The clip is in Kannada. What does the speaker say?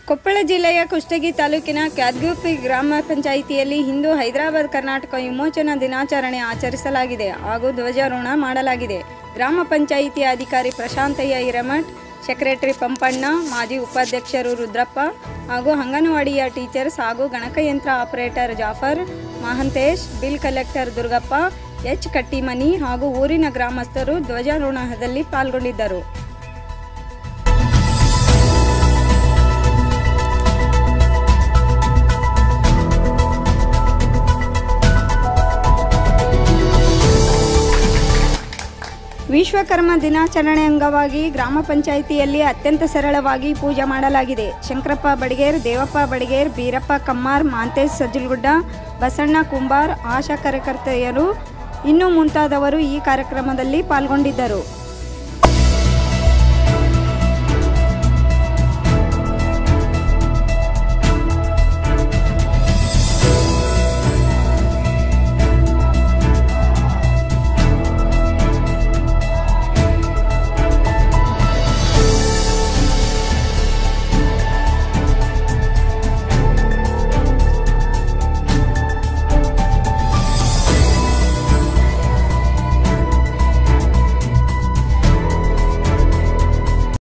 ಕೊಪ್ಪಳ ಜಿಲ್ಲೆಯ ಕುಷ್ಟಗಿ ತಾಲೂಕಿನ ಕ್ಯಾದ್ಗುಪ್ಪಿ ಗ್ರಾಮ ಪಂಚಾಯಿತಿಯಲ್ಲಿ ಇಂದು ಹೈದರಾಬಾದ್ ಕರ್ನಾಟಕ ವಿಮೋಚನಾ ದಿನಾಚರಣೆ ಆಚರಿಸಲಾಗಿದೆ ಹಾಗೂ ಧ್ವಜಾರೋಹಣ ಮಾಡಲಾಗಿದೆ ಗ್ರಾಮ ಪಂಚಾಯಿತಿಯ ಅಧಿಕಾರಿ ಪ್ರಶಾಂತಯ್ಯ ಹಿರಮಠ್ ಸೆಕ್ರೆಟರಿ ಪಂಪಣ್ಣ ಮಾಜಿ ಉಪಾಧ್ಯಕ್ಷರು ರುದ್ರಪ್ಪ ಹಾಗೂ ಅಂಗನವಾಡಿಯ ಟೀಚರ್ಸ್ ಹಾಗೂ ಗಣಕಯಂತ್ರ operator Jafar Mahantesh bill collector Durgappa H Kattimani ಹಾಗೂ ಊರಿನ ಗ್ರಾಮಸ್ಥರು ಧ್ವಜಾರೋಹಣದಲ್ಲಿ ಪಾಲ್ಗೊಂಡಿದ್ದರು ವಿಶ್ವಕರ್ಮ ದಿನಾಚರಣೆ ಅಂಗವಾಗಿ ಗ್ರಾಮ ಪಂಚಾಯಿತಿಯಲ್ಲಿ ಅತ್ಯಂತ ಸರಳವಾಗಿ ಪೂಜೆ ಮಾಡಲಾಗಿದೆ ಶಂಕರಪ್ಪ ಬಡಿಗೇರ್ ದೇವಪ್ಪ ಬಡಿಗೇರ್ ಬೀರಪ್ಪ ಕಮ್ಮಾರ್ ಮಾಂತೇಶ್ ಸಜ್ಜಲ್ಗುಡ್ಡ ಬಸಣ್ಣ ಕುಂಬಾರ್ ಆಶಾ ಕಾರ್ಯಕರ್ತೆಯರು ಇನ್ನೂ ಮುಂತಾದವರು ಈ ಕಾರ್ಯಕ್ರಮದಲ್ಲಿ ಪಾಲ್ಗೊಂಡಿದ್ದರು